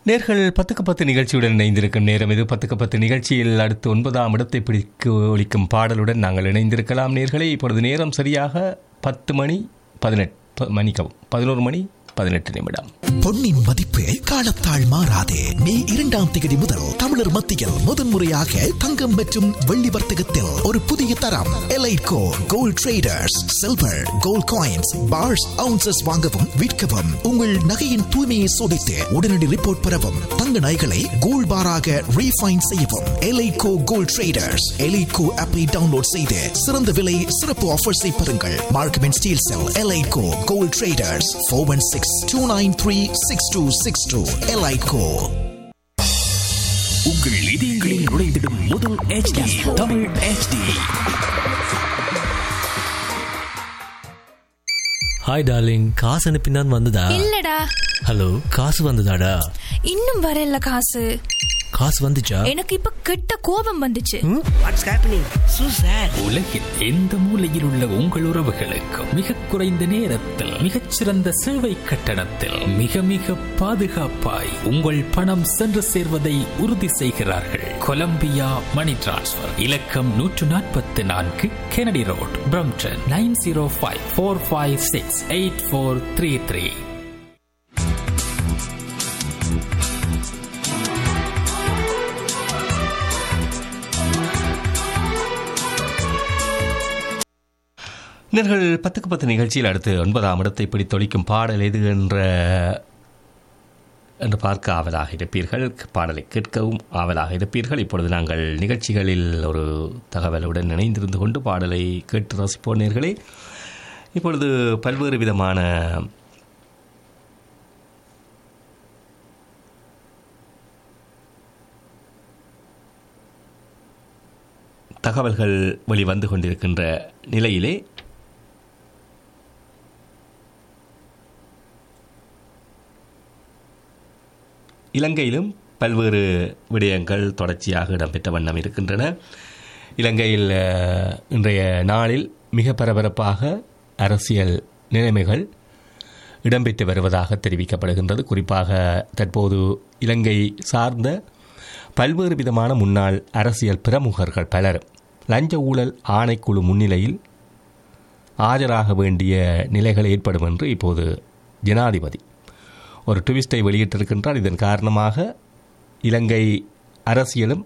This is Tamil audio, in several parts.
நேர்கள் பத்துக்கு பத்து நிகழ்ச்சியுடன் இணைந்திருக்கும் நேரம் இது பத்துக்கு பத்து நிகழ்ச்சியில் அடுத்து ஒன்பதாம் இடத்தை பிடிக்க ஒலிக்கும் பாடலுடன் நாங்கள் இணைந்திருக்கலாம் நேர்களே இப்பொழுது நேரம் சரியாக பத்து மணி பதினெட்டு மணிக்கவும் பதினோரு மணி பதினெட்டு நிமிடம் பொன்னின் மதிப்பு காலத்தால் மாறாதே மே இரண்டாம் தேதி முதல் தமிழர் மத்தியில் முதன்முறையாக தங்கம் மற்றும் வெள்ளி வர்த்தகத்தில் ஒரு புதிய தரம் Eliteco gold traders silver gold coins bars ounces வாங்கவும் விற்கவும் உங்கள் நகையின் தூய்மையை சோதித்து உடனடி ரிப்போர்ட் பெறவும் தங்க நகைகளை கோல்ட் பாராக ரீஃபைன் செய்யவும் எலைட்கோ கோல்ட் ட்ரேடர்ஸ் எலைட்கோ ஆப்பை டவுன்லோட் செய்து சிறந்த விலை சிறப்பு ஆஃபர்ஸை பெறுங்கள் Markham and Steeles Eliteco gold traders four one six two nine three six two six two Eliteco உங்கள் இதயங்களில் நுழைந்திடும் முதல் HD Tamil HD hi darling காசு அனுப்பினான் வந்ததா இல்லடா ஹலோ காசு வந்ததாடா இன்னும் வரல காசு காசு வந்துச்சா எனக்கு இப்ப கெட்ட கோபம் வந்துச்சு வாட்ஸ் ஹேப்பனிங் சூ சார் உலகின் எந்த மூலையில் உள்ள உங்கள் உறவுகளுக்கு மிக குறைந்த நேரத்தில் மிகச்சிறந்த சேவை கட்டணத்தில் மிக மிக பாதுகாப்பாய் உங்கள் பணம் சென்று சேர்வதை உறுதி செய்கிறார்கள் கொலம்பியா மணி டிரான்ஸ்ஃபர் இலக்கம் நூற்று நாற்பத்தி நான்கு Kennedy road Brampton nine zero five four five six eight four three three நேர்கள் பத்துக்கு பத்து நிகழ்ச்சியில் அடுத்து ஒன்பதாம் இடத்தை பிடித்தொழிக்கும் பாடல் எது என்ற என்று பார்க்க ஆவலாக இருப்பீர்கள் பாடலை கேட்கவும் ஆவலாக இருப்பீர்கள் இப்பொழுது நாங்கள் நிகழ்ச்சிகளில் ஒரு தகவலுடன் இணைந்திருந்து கொண்டு பாடலை கேட்டு ரசிப்போம் நேர்களே இப்பொழுது பல்வேறு விதமான தகவல்கள் வெளிவந்து கொண்டிருக்கின்ற நிலையிலே இலங்கையிலும் பல்வேறு விடயங்கள் தொடர்ச்சியாக இடம்பெற்ற வண்ணம் இருக்கின்றன இலங்கையில் அஹ், இன்றைய நாளில் மிக பரபரப்பாக அரசியல் நிலைமைகள் இடம்பெற்று வருவதாக தெரிவிக்கப்படுகின்றது குறிப்பாக தற்போது இலங்கை சார்ந்த பல்வேறு விதமான முன்னாள் அரசியல் பிரமுகர்கள் பலர் லஞ்ச ஊழல் ஆணைக்குழு முன்னிலையில் ஆஜராக வேண்டிய நிலைகள் ஏற்படும் என்று இப்போது ஜனாதிபதி ஒரு ட்விஸ்டை வெளியிட்டிருக்கின்றார் இதன் காரணமாக இலங்கை அரசியலும்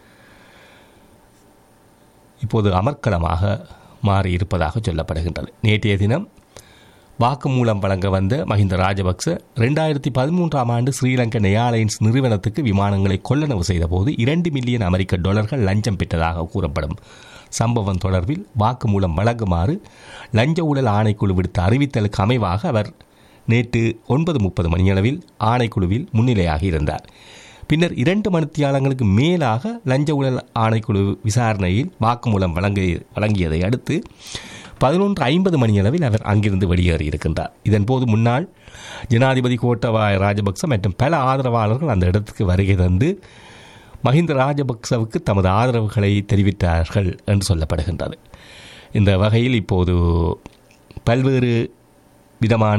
இப்போது அமர்க்களமாக மாறியிருப்பதாக சொல்லப்படுகின்றது நேற்றைய தினம் வாக்குமூலம் வழங்க வந்த மஹிந்த ராஜபக்ச ரெண்டாயிரத்தி பதிமூன்றாம் ஆண்டு ஸ்ரீலங்கா நெயாலைன்ஸ் நிறுவனத்துக்கு விமானங்களை கொள்ளளவு செய்தபோது இரண்டு மில்லியன் அமெரிக்க டாலர்கள் லஞ்சம் பெற்றதாக கூறப்படும் சம்பவம் தொடர்பில் வாக்குமூலம் வழங்குமாறு லஞ்ச ஊழல் ஆணைக்குழு விடுத்த அறிவித்தலுக்கு அமைவாக அவர் நேற்று ஒன்பது முப்பது மணியளவில் ஆணைக்குழுவில் முன்னிலையாகி இருந்தார் பின்னர் இரண்டு மணித்தியாலங்களுக்கு மேலாக லஞ்ச ஊழல் ஆணைக்குழு விசாரணையில் வாக்குமூலம் வழங்கி வழங்கியதை அடுத்து பதினொன்று ஐம்பது மணியளவில் அவர் அங்கிருந்து வெளியேறியிருக்கின்றார் இதன்போது முன்னாள் ஜனாதிபதி கோட்டபாய ராஜபக்ச மற்றும் பல ஆதரவாளர்கள் அந்த இடத்துக்கு வருகை தந்து மஹிந்த ராஜபக்சவுக்கு தமது ஆதரவுகளை தெரிவித்தார்கள் என்று சொல்லப்படுகின்றது இந்த வகையில் இப்போது பல்வேறு விதமான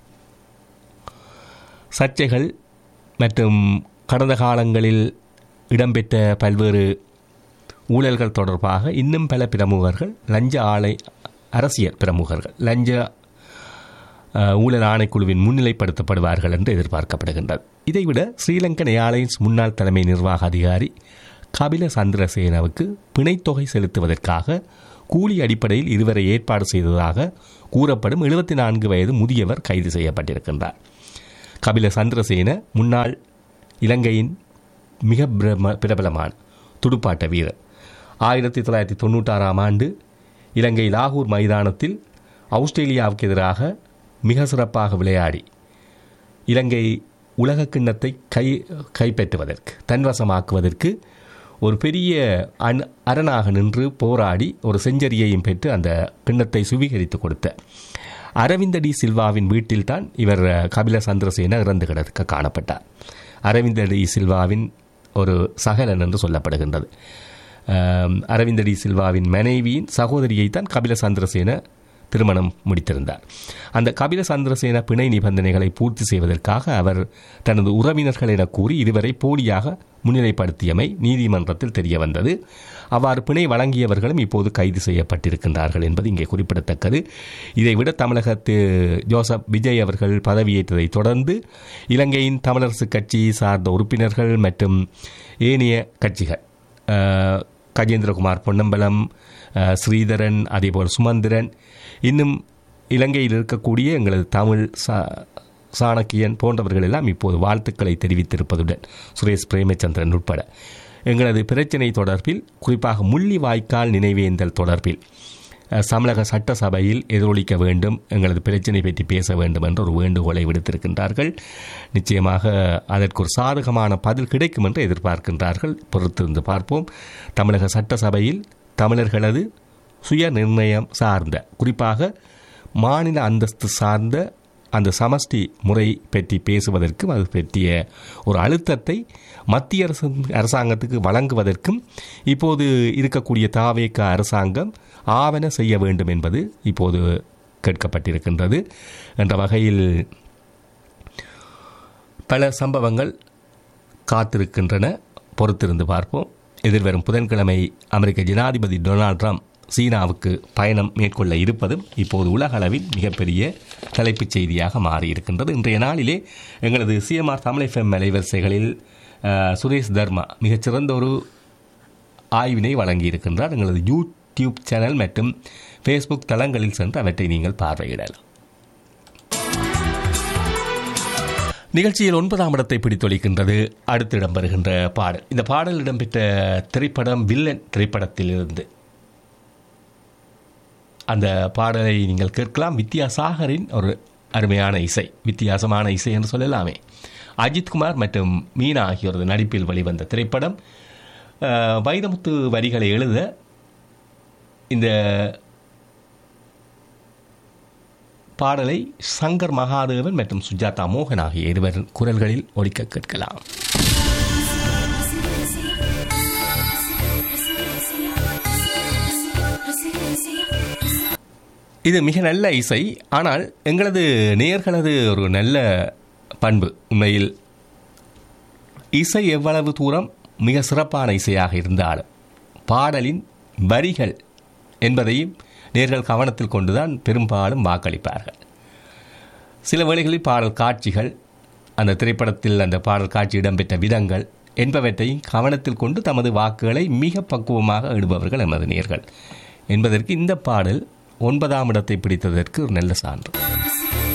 சர்ச்சைகள் மற்றும் கடந்த காலங்களில் இடம்பெற்ற பல்வேறு ஊழல்கள் தொடர்பாக இன்னும் பல பிரமுகர்கள் லஞ்ச ஆலை அரசியல் பிரமுகர்கள் லஞ்ச அஹ், ஊழல் ஆணைக்குழுவின் முன்னிலைப்படுத்தப்படுவார்கள் என்று எதிர்பார்க்கப்படுகின்றது இதைவிட ஸ்ரீலங்கன் ஏர்லைன்ஸ் முன்னாள் தலைமை நிர்வாக அதிகாரி கபில சந்திரசேனவுக்கு பிணைத்தொகை செலுத்துவதற்காக கூலி அடிப்படையில் இருவரை ஏற்பாடு செய்ததாக கூறப்படும் எழுபத்தி நான்கு வயது முதியவர் கைது செய்யப்பட்டிருக்கின்றார் கபில சந்திரசேன முன்னாள் இலங்கையின் மிக பிரம பிரபலமான துடுப்பாட்ட வீரர் ஆயிரத்தி தொள்ளாயிரத்தி தொண்ணூற்றாறாம் ஆண்டு இலங்கை லாகூர் மைதானத்தில் ஆஸ்திரேலியாவுக்கு எதிராக மிக சிறப்பாக விளையாடி இலங்கை உலக கிண்ணத்தை கை கைப்பற்றுவதற்கு தன்வசமாக்குவதற்கு ஒரு பெரிய அண் அரணாக நின்று போராடி ஒரு செஞ்சரியையும் பெற்று அந்த கிண்ணத்தை சுவீகரித்து கொடுத்த அரவிந்த டி சில்வாவின் வீட்டில்தான் இவர் கபில சந்திரசேன இறந்து கிடக்க காணப்பட்டார் அரவிந்த டி சில்வாவின் ஒரு சகலன் என்று சொல்லப்படுகின்றது ஆம், அரவிந்த டி சில்வாவின் மனைவியின் சகோதரியைத்தான் கபில சந்திரசேன திருமணம் முடித்திருந்தார் அந்த கபில சந்திரசேன பிணை நிபந்தனைகளை பூர்த்தி செய்வதற்காக அவர் தனது உறவினர்கள் என கூறி இருவரை போலியாக முன்னிலைப்படுத்தியமை நீதிமன்றத்தில் தெரிய வந்தது அவ்வாறு பிணை வழங்கியவர்களும் இப்போது கைது செய்யப்பட்டிருக்கின்றார்கள் என்பது இங்கே குறிப்பிடத்தக்கது இதைவிட தமிழகத்து ஜோசப் விஜய் அவர்கள் பதவியேற்றதை தொடர்ந்து இலங்கையின் தமிழரசு கட்சி சார்ந்த உறுப்பினர்கள் மற்றும் ஏனைய கட்சிகள் அஹ், கஜேந்திரகுமார் பொன்னம்பலம் அஹ், ஸ்ரீதரன் அதேபோல் சுமந்திரன் இன்னும் இலங்கையில் இருக்கக்கூடிய எங்களது தமிழ் சா சாணக்கியன் போன்றவர்கள் எல்லாம் இப்போது வாழ்த்துக்களை தெரிவித்திருப்பதுடன் சுரேஷ் பிரேமச்சந்திரன் உட்பட எங்களது பிரச்சினை தொடர்பில் குறிப்பாக முள்ளிவாய்க்கால் நினைவேந்தல் தொடர்பில் அஹ், தமிழக சட்டசபையில் எதிரொலிக்க வேண்டும் எங்களது பிரச்சினை பற்றி பேச வேண்டும் என்ற ஒரு வேண்டுகோளை விடுத்திருக்கின்றார்கள் நிச்சயமாக அதற்கு ஒரு சாதகமான பதில் கிடைக்கும் என்று எதிர்பார்க்கின்றார்கள் பொறுத்திருந்து பார்ப்போம் தமிழக சட்டசபையில் தமிழர்களது சுய நிர்ணயம் சார்ந்த குறிப்பாக மாநில அந்தஸ்து சார்ந்த அந்த சமஷ்டி முறை பற்றி பேசுவதற்கும் அது பற்றிய ஒரு அழுத்தத்தை மத்திய அரசு அரசாங்கத்துக்கு வழங்குவதற்கும் இப்போது இருக்கக்கூடிய தாவேக அரசாங்கம் ஆவண செய்ய வேண்டும் என்பது இப்போது கேட்கப்பட்டிருக்கின்றது என்ற வகையில் பல சம்பவங்கள் காத்திருக்கின்றன பொறுத்திருந்து பார்ப்போம் எதிர்வரும் புதன்கிழமை அமெரிக்க ஜனாதிபதி டொனால்ட் ட்ரம்ப் சீனாவுக்கு பயணம் மேற்கொள்ள இருப்பதும் இப்போது உலக அளவில் மிகப்பெரிய தலைப்புச் செய்தியாக மாறியிருக்கின்றது இன்றைய நாளிலே எங்களது சிஎம்ஆர் தமிழ் எஃப்எம் அலைவரிசைகளில் அஹ், சுரேஷ் தர்மா மிகச்சிறந்த ஒரு ஆய்வினை வழங்கியிருக்கின்றார் எங்களது யூடியூப் சேனல் மற்றும் ஃபேஸ்புக் தளங்களில் சென்று அவற்றை நீங்கள் பார்வையிடலாம் நிகழ்ச்சியில் ஒன்பதாம் இடத்தை பிடித்தொழிக்கின்றது அடுத்து இடம்பெறுகின்ற பாடல் இந்த பாடல் இடம்பெற்ற திரைப்படம் வில்லன் திரைப்படத்திலிருந்து அந்த பாடலை நீங்கள் கேட்கலாம் வித்யாசாகரின் ஒரு அருமையான இசை வித்தியாசமான இசை என்று சொல்லலாமே அஜித்குமார் மற்றும் மீனா ஆகியோரது நடிப்பில் வெளிவந்த திரைப்படம் அஹ், வைரமுத்து வரிகளை எழுத இந்த பாடலை சங்கர் மகாதேவன் மற்றும் சுஜாதா மோகன் ஆகிய இருவர் குரல்களில் ஒலிக்க கேட்கலாம் இது மிக நல்ல இசை ஆனால் எங்களது நேயர்களது ஒரு நல்ல பண்பு உண்மையில் இசை எவ்வளவு தூரம் மிக சிறப்பான இசையாக இருந்தாலும் பாடலின் வரிகள் என்பதையும் நேர்கள் கவனத்தில் கொண்டுதான் பெரும்பாலும் வாக்களிப்பார்கள் சில வேளைகளில் பாடல் காட்சிகள் அந்த திரைப்படத்தில் அந்த பாடல் காட்சி இடம்பெற்ற விதங்கள் என்பவற்றையும் கவனத்தில் கொண்டு தமது வாக்குகளை மிக பக்குவமாக இடுபவர்கள் எமது நேர்கள் என்பதற்கு இந்த பாடல் ஒன்பதாம் இடத்தை பிடித்ததற்கு ஒரு நல்ல சான்று